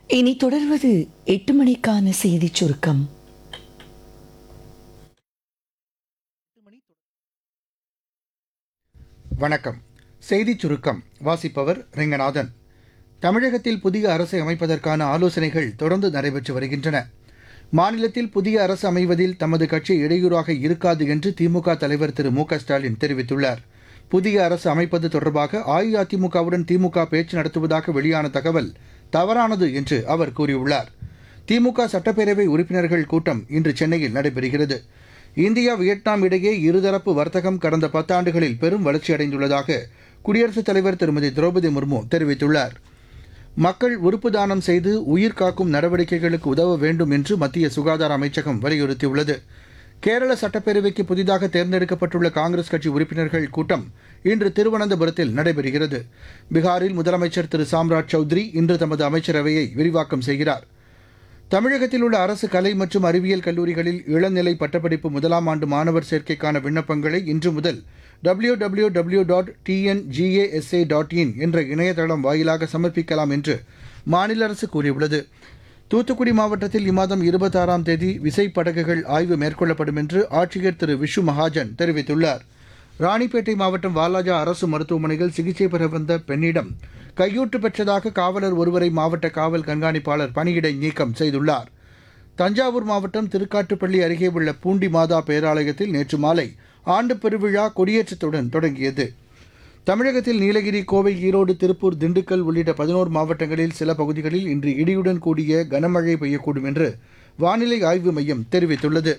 இனி தொடர்வது எட்டு மணிக்கான செய்திச் சுருக்கம் வணக்கம் செய்திச் சுருக்கம் வாசிப்பவர் ரெங்கநாதன் தமிழகத்தில் புதிய அரசை அமைப்பதற்கான ஆலோசனைகள் தொடர்ந்து நடைபெற்று வருகின்றன மாநிலத்தில் புதிய அரசு அமைவதில் தமது கட்சி இடையூறாக இருக்காது என்று திமுக தலைவர் திரு மு க ஸ்டாலின் தெரிவித்துள்ளார் புதிய அரசு அமைப்பது தொடர்பாக அஇஅதிமுகவுடன் திமுக பேச்சு நடத்துவதாக வெளியான தகவல் தவறானது என்று அவர் கூறியுள்ளார் திமுக சட்டப்பேரவை உறுப்பினர்கள் கூட்டம் இன்று சென்னையில் நடைபெறுகிறது இந்தியா வியட்நாம் இடையே இருதரப்பு வர்த்தகம் கடந்த பத்தாண்டுகளில் பெரும் வளர்ச்சியடைந்துள்ளதாக குடியரசுத் தலைவர் திருமதி திரௌபதி முர்மு தெரிவித்துள்ளார் மக்கள் உறுப்பு தானம் செய்து உயிர் காக்கும் நடவடிக்கைகளுக்கு உதவ வேண்டும் என்று மத்திய சுகாதார அமைச்சகம் வலியுறுத்தியுள்ளது கேரள சட்டப்பேரவைக்கு புதிதாக தேர்ந்தெடுக்கப்பட்டுள்ள காங்கிரஸ் கட்சி உறுப்பினர்கள் கூட்டம் இன்று திருவனந்தபுரத்தில் நடைபெறுகிறது பீகாரில் முதலமைச்சர் திரு சாம்ராஜ் சௌத்ரி இன்று தமது அமைச்சரவையை விரிவாக்கம் செய்கிறார் தமிழகத்தில் உள்ள அரசு கலை மற்றும் அறிவியல் கல்லூரிகளில் இளநிலை பட்டப்படிப்பு முதலாம் ஆண்டு மாணவர் சேர்க்கைக்கான விண்ணப்பங்களை இன்று முதல் W W W dot TNGASA dot in என்ற இணையதளம் வாயிலாக சமர்ப்பிக்கலாம் என்று மாநில அரசு கூறியுள்ளது தூத்துக்குடி மாவட்டத்தில் இம்மாதம் இருபத்தாறாம் தேதி விசைப்படகுகள் ஆய்வு மேற்கொள்ளப்படும் என்று ஆட்சியர் திரு விஷு மகாஜன் தெரிவித்துள்ளார் ராணிப்பேட்டை மாவட்டம் வாலாஜா அரசு மருத்துவமனையில் சிகிச்சை பெற வந்த பெண்ணிடம் கையூட்டு பெற்றதாக காவலர் ஒருவரை மாவட்ட காவல் கண்காணிப்பாளர் பணியிடை நீக்கம் செய்துள்ளார் தஞ்சாவூர் மாவட்டம் திருக்காட்டுப்பள்ளி அருகே உள்ள பூண்டி மாதா பேராலயத்தில் நேற்று மாலை ஆண்டு பெருவிழா கொடியேற்றத்துடன் தொடங்கியது தமிழகத்தில் நீலகிரி கோவை ஈரோடு திருப்பூர் திண்டுக்கல் உள்ளிட்ட பதினோரு மாவட்டங்களில் சில பகுதிகளில் இன்று இடியுடன் கூடிய கனமழை பெய்யக்கூடும் என்று வானிலை ஆய்வு மையம் தெரிவித்துள்ளது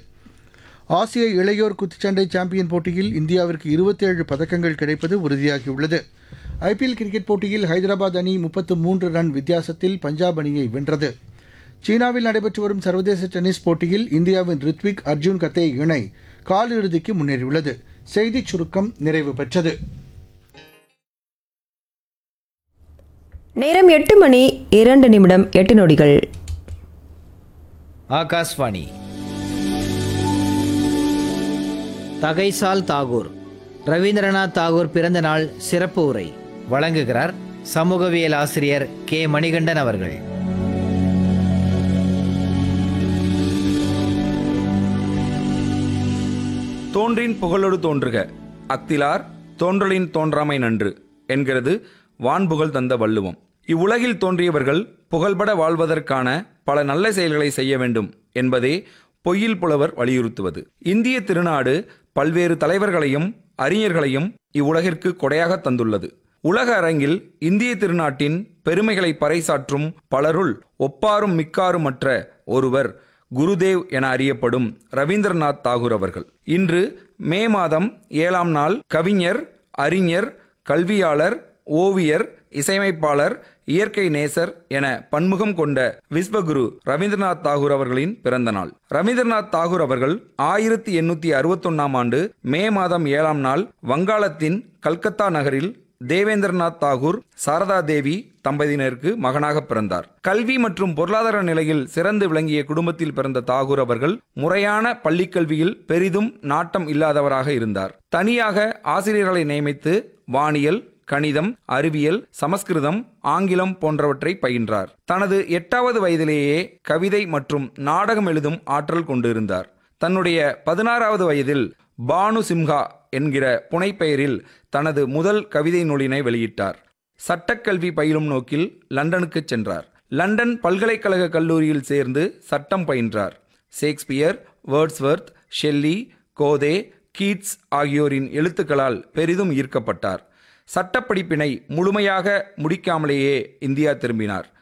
ஆசிய இளையோர் குத்துச்சண்டை சாம்பியன் போட்டியில் இந்தியாவிற்கு இருபத்தேழு பதக்கங்கள் கிடைப்பது உறுதியாகியுள்ளது ஐபிஎல் கிரிக்கெட் போட்டியில் ஹைதராபாத் அணி முப்பத்து மூன்று ரன் வித்தியாசத்தில் பஞ்சாப் அணியை வென்றது சீனாவில் நடைபெற்று வரும் சர்வதேச டென்னிஸ் போட்டியில் இந்தியாவின் ரித்விக் அர்ஜுன் கத்தே இணை காலிறுதிக்கு முன்னேறியுள்ளது செய்திச் சுருக்கம் நிறைவு பெற்றது நேரம் எட்டு மணி இரண்டு நிமிடம் எட்டு நொடிகள் ஆகாஷ்வாணி தகைசால் தாகூர் ரவீந்திரநாத் தாகூர் பிறந்த நாள் சிறப்பு உரை வழங்குகிறார் சமூகவியல் ஆசிரியர் கே மணிகண்டன் அவர்கள் தோன்றின் புகழொடு தோன்றுக அத்திலார் தோன்றலின் தோன்றாமை நன்று என்கிறது வான்புகழ் தந்த வள்ளுவம் இவ்வுலகில் தோன்றியவர்கள் புகழ்பட வாழ்வதற்கான பல நல்ல செயல்களை செய்ய வேண்டும் என்பதே பொய்யில் புலவர் வலியுறுத்துவது இந்திய திருநாடு பல்வேறு தலைவர்களையும் அறிஞர்களையும் இவ்வுலகிற்கு கொடையாக தந்துள்ளது உலக அரங்கில் இந்திய திருநாட்டின் பெருமைகளை பறைசாற்றும் பலருள் ஒப்பாரும் மிக்காருமற்ற ஒருவர் குருதேவ் என அறியப்படும் ரவீந்திரநாத் தாகூர் அவர்கள் இன்று மே மாதம் ஏழாம் நாள் கவிஞர் அறிஞர் கல்வியாளர் ஓவியர் இசையமைப்பாளர் இயற்கை நேசர் என பன்முகம் கொண்ட விஸ்வகுரு ரவீந்திரநாத் தாகூர் அவர்களின் பிறந்த நாள் ரவீந்திரநாத் தாகூர் அவர்கள் ஆயிரத்தி எண்ணூத்தி அறுபத்தொன்னாம் ஆண்டு மே மாதம் ஏழாம் நாள் வங்காளத்தின் கல்கத்தா நகரில் தேவேந்திரநாத் தாகூர் சாரதா தேவி தம்பதியினருக்கு மகனாக பிறந்தார் கல்வி மற்றும் பொருளாதார நிலையில் சிறந்து விளங்கிய குடும்பத்தில் பிறந்த தாகூர் அவர்கள் முறையான பள்ளிக்கல்வியில் பெரிதும் நாட்டம் இல்லாதவராக இருந்தார் தனியாக ஆசிரியர்களை நியமித்து வானியல் கணிதம் அறிவியல் சமஸ்கிருதம் ஆங்கிலம் போன்றவற்றை பயின்றார் தனது எட்டாவது வயதிலேயே கவிதை மற்றும் நாடகம் எழுதும் ஆற்றல் கொண்டிருந்தார் தன்னுடைய பதினாறாவது வயதில் பானு சிம்ஹா என்கிற புனைப்பெயரில் தனது முதல் கவிதை நூலினை வெளியிட்டார் சட்டக்கல்வி பயிலும் நோக்கில் லண்டனுக்கு சென்றார் லண்டன் பல்கலைக்கழக கல்லூரியில் சேர்ந்து சட்டம் பயின்றார் Shakespeare Wordsworth Shelley Goethe Keats ஆகியோரின் எழுத்துக்களால் பெரிதும் ஈர்க்கப்பட்டார் சட்டப்படிப்பினை முழுமையாக முடிக்காமலேயே இந்தியா திரும்பினார்